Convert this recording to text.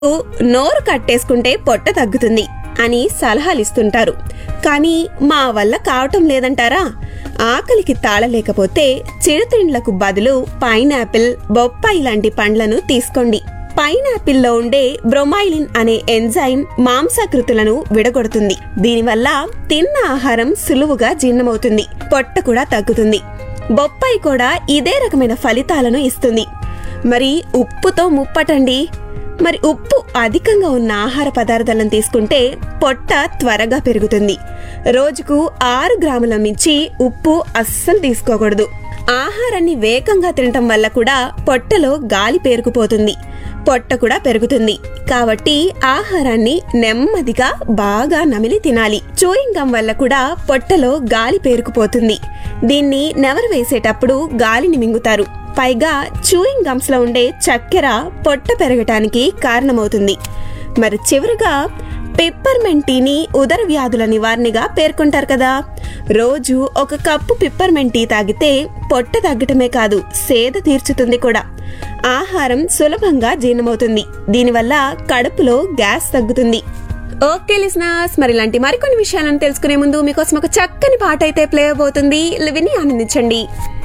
నోరు కట్టేసుకుంటే పొట్ట తగ్గుతుంది అని సలహాలు ఇస్తుంటారు కానీ మా వల్ల కావటం లేదంటారా ఆకలికి తాళలేకపోతే చిరుతిండ్లకు బదులు పైనాపిల్ బొప్పాయి లాంటి పండ్లను తీసుకోండి పైనాపిల్లో ఉండే బ్రొమైలిన్ అనే ఎంజైమ్ మాంసాకృతులను విడగొడుతుంది దీనివల్ల తిన్న ఆహారం సులువుగా జీర్ణమవుతుంది పొట్ట కూడా తగ్గుతుంది బొప్పాయి కూడా ఇదే రకమైన ఫలితాలను ఇస్తుంది మరి ఉప్పుతో ముప్పటండి మరి ఉప్పు అధికంగా ఉన్న ఆహార పదార్థాలను తీసుకుంటే పొట్ట త్వరగా పెరుగుతుంది రోజుకు ఆరు గ్రాముల మించి ఉప్పు అస్సలు తీసుకోకూడదు ఆహారాన్ని వేగంగా తినటం వల్ల కూడా పొట్టలో గాలి పేరుకుపోతుంది పొట్ట కూడా పెరుగుతుంది కాబట్టి ఆహారాన్ని నెమ్మదిగా బాగా నమిలి తినాలి చూయింగ్ గమ్ వల్ల కూడా పొట్టలో గాలి పేరుకుపోతుంది దీన్ని నెవరు వేసేటప్పుడు గాలిని మింగుతారు పైగా చూయింగ్ గమ్స్ లో ఉండే చక్కెర పొట్ట పెరగటానికి కారణమవుతుంది మరి చివరిగా పిప్పర్మెంట్ టీని ఉదర వ్యాధుల నివారణగా పేర్కొంటారు కదా రోజు ఒక కప్పు పిప్పర్మెంట్ టీ తాగితే పొట్ట తగ్గటమే కాదు సేద తీర్చుతుంది కూడా ఆహారం సులభంగా జీర్ణమవుతుంది దీనివల్ల కడుపులో గ్యాస్ తగ్గుతుంది ఓకే లిసనర్స్ మరి ఇలాంటి మరికొన్ని విషయాలను తెలుసుకునే ముందు మీకోసం ఒక చక్కని పాట అయితే ప్లే అవబోతుంది విని ఆనందించండి